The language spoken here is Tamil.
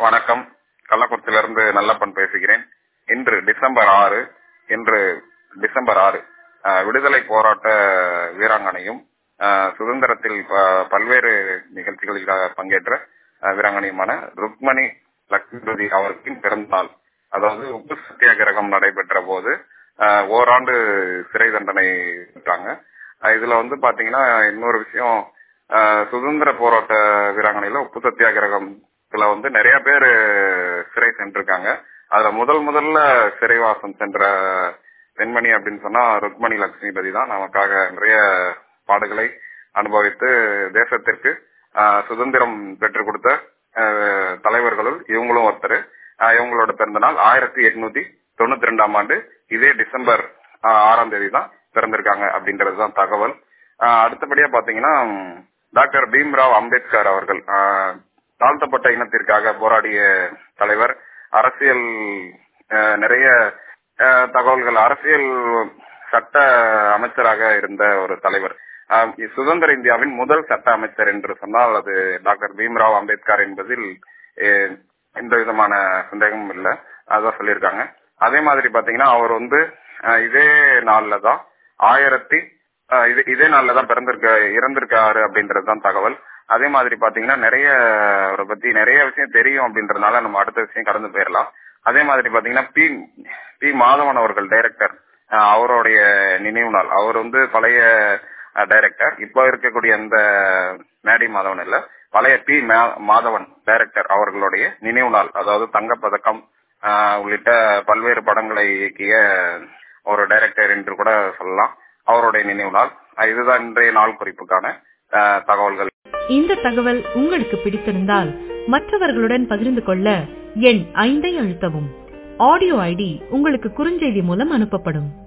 வணக்கம் கள்ளக்குறிச்சியிலிருந்து நல்லப்பன் பேசுகிறேன் இன்று டிசம்பர் ஆறு இன்று டிசம்பர் ஆறு அஹ், விடுதலை போராட்ட வீராங்கனையும் அஹ், சுதந்திரத்தில் ப- பல்வேறு நிகழ்ச்சிகளில் பங்கேற்ற அஹ், வீராங்கனையுமான ருக்மணி லக்ஷ்மி அவர்களின் பிறந்தநாள் அதாவது உப்பு சத்தியாகிரகம் நடைபெற்ற போது அஹ், ஓராண்டு சிறை தண்டனை பெற்றாங்க அஹ், இதுல வந்து பாத்தீங்கன்னா இன்னொரு விஷயம் அஹ், சுதந்திர போராட்ட வீராங்கனையில உப்பு சத்தியாகிரகத்துல வந்து நிறைய பேர் சிறை சென்றிருக்காங்க அதுல முதல் முதல்ல சிறைவாசம் சென்ற பெண்மணி அப்படின்னு சொன்னா ருக்மணி லட்சுமிபதி தான் நமக்காக நிறைய பாடுகளை அனுபவித்து தேசத்திற்கு ஆஹ், சுதந்திரம் பெற்றுக் கொடுத்த ஆஹ், தலைவர்களுள் இவங்களும் ஒருத்தர் ஆஹ், இவங்களோட பிறந்த நாள் ஆயிரத்தி எட்நூத்தி தொண்ணூத்தி ரெண்டாம் ஆண்டு இதே டிசம்பர் ஆஹ், ஆறாம் தேதி தான் பிறந்திருக்காங்க அப்படின்றதுதான் தகவல் ஆஹ், அடுத்தபடியா பாத்தீங்கன்னா ம், டாக்டர் பீம்ராவ் அம்பேத்கர் அவர்கள் ஆஹ், தாழ்த்தப்பட்ட இனத்திற்காக போராடிய தலைவர் அரசியல் ஆஹ், நிறைய ஆஹ், தகவல்கள் அரசியல் சட்ட அமைச்சராக இருந்த ஒரு தலைவர் ஆஹ், சுதந்திர இந்தியாவின் முதல் சட்ட அமைச்சர் என்று சொன்னால் அது டாக்டர் பீம்ராவ் அம்பேத்கர் என்பதில் அஹ், எந்த விதமான சந்தேகமும் இல்லை அதான் சொல்லியிருக்காங்க அதே மாதிரி பாத்தீங்கன்னா அவர் வந்து ஆஹ், இதே நாள்ல தான் ஆயிரத்தி ஆஹ், இது இதே நாள்ல தான் பிறந்திருக்க இறந்திருக்காரு அப்படின்றது தான் தகவல் அதே மாதிரி பாத்தீங்கன்னா நிறைய அவரை பத்தி நிறைய விஷயம் தெரியும் அப்படின்றதுனால நம்ம அடுத்த விஷயம் கடந்து போயிடலாம் அதே மாதிரி பாத்தீங்கன்னா பி பி மாதவன் அவர்கள் டைரக்டர் அவருடைய நினைவு நாள் அவர் வந்து பழைய டைரக்டர் இப்போ இருக்கக்கூடிய அந்த மேடி மாதவன் இல்ல பழைய பி மா- மாதவன் டைரக்டர் அவர்களுடைய நினைவு நாள் அதாவது தங்கப்பதக்கம் ஆஹ், உள்ளிட்ட பல்வேறு படங்களை இயக்கிய ஒரு டைரக்டர் என்று கூட சொல்லலாம் அவருடைய நினைவு நாள் ஆஹ், இதுதான் இன்றைய நாள் குறிப்புக்கான ஆஹ், தகவல்கள் இந்த தகவல் உங்களுக்கு பிடித்திருந்தால் மற்றவர்களுடன் பகிர்ந்து கொள்ள எண் ஐந்தை அழுத்தவும் ஆடியோ ஐடி உங்களுக்கு குறுஞ்செய்தி மூலம் அனுப்பப்படும்